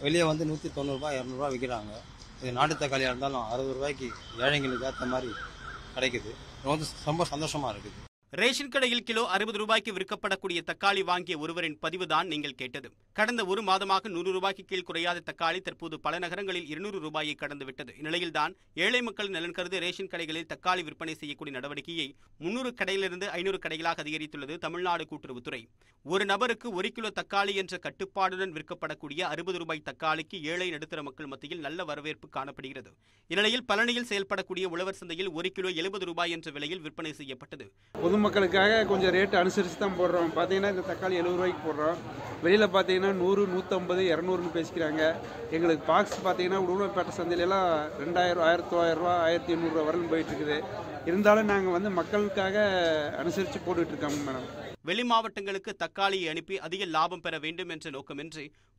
வெளியே வந்து நூற்றி தொண்ணூறுபா இரநூறுபா விற்கிறாங்க இது நாட்டு தக்காளியாக இருந்தாலும் அறுபது ரூபாய்க்கு ஏழைங்களுக்கு ஏற்ற மாதிரி கிடைக்குது இது வந்து ரொம்ப சந்தோஷமாக இருக்குது ரேஷன் கடையில் கிலோ அறுபது ரூபாய்க்கு விற்கப்படக்கூடிய தக்காளி வாங்கிய ஒருவரின் பதிவுதான் நீங்கள் கேட்டது கடந்த ஒரு மாதமாக நூறு ரூபாய்க்கு கீழ் குறையாத தக்காளி தற்போது பல நகரங்களில் இருநூறு ரூபாயை கடந்து விட்டது இந்நிலையில்தான் ஏழை மக்கள் நலன் கருதி ரேஷன் கடைகளில் தக்காளி விற்பனை செய்யக்கூடிய நடவடிக்கையை முன்னூறு கடையிலிருந்து ஐநூறு கடைகளாக அதிகரித்துள்ளது தமிழ்நாடு கூட்டுறவுத்துறை ஒரு நபருக்கு ஒரு கிலோ தக்காளி என்ற கட்டுப்பாடுடன் விற்கப்படக்கூடிய அறுபது ரூபாய் தக்காளிக்கு ஏழை நடுத்தர மக்கள் மத்தியில் நல்ல வரவேற்பு காணப்படுகிறது இந்நிலையில் பழனியில் செயல்படக்கூடிய உழவர் சந்தையில் ஒரு கிலோ எழுபது ரூபாய் என்ற விலையில் விற்பனை செய்யப்பட்டது பொதுமக்களுக்காக கொஞ்சம் ரேட் அனுசரித்து தான் போடுறோம் பார்த்தீங்கன்னா இந்த தக்காளி எழுபது ரூபாய்க்கு போடுறோம் வெளியில் பார்த்தீங்கன்னா நூறு நூற்றம்பது இரநூறுன்னு பேசிக்கிறாங்க எங்களுக்கு பாக்ஸ் பார்த்தீங்கன்னா உடுமலைப்பேட்டை சந்தையிலலாம் ரெண்டாயிரம் ஆயிரத்தி தொள்ளாயிரம் ரூபா ஆயிரத்தி எண்ணூறுரூவா வரலும் போயிட்டு இருக்குது இருந்தாலும் நாங்கள் வந்து மக்களுக்காக அனுசரித்து போட்டுட்டு இருக்கோம் மேடம் வெளி மாவட்டங்களுக்கு தக்காளியை அனுப்பி அதிக லாபம் பெற வேண்டும் என்ற நோக்கமின்றி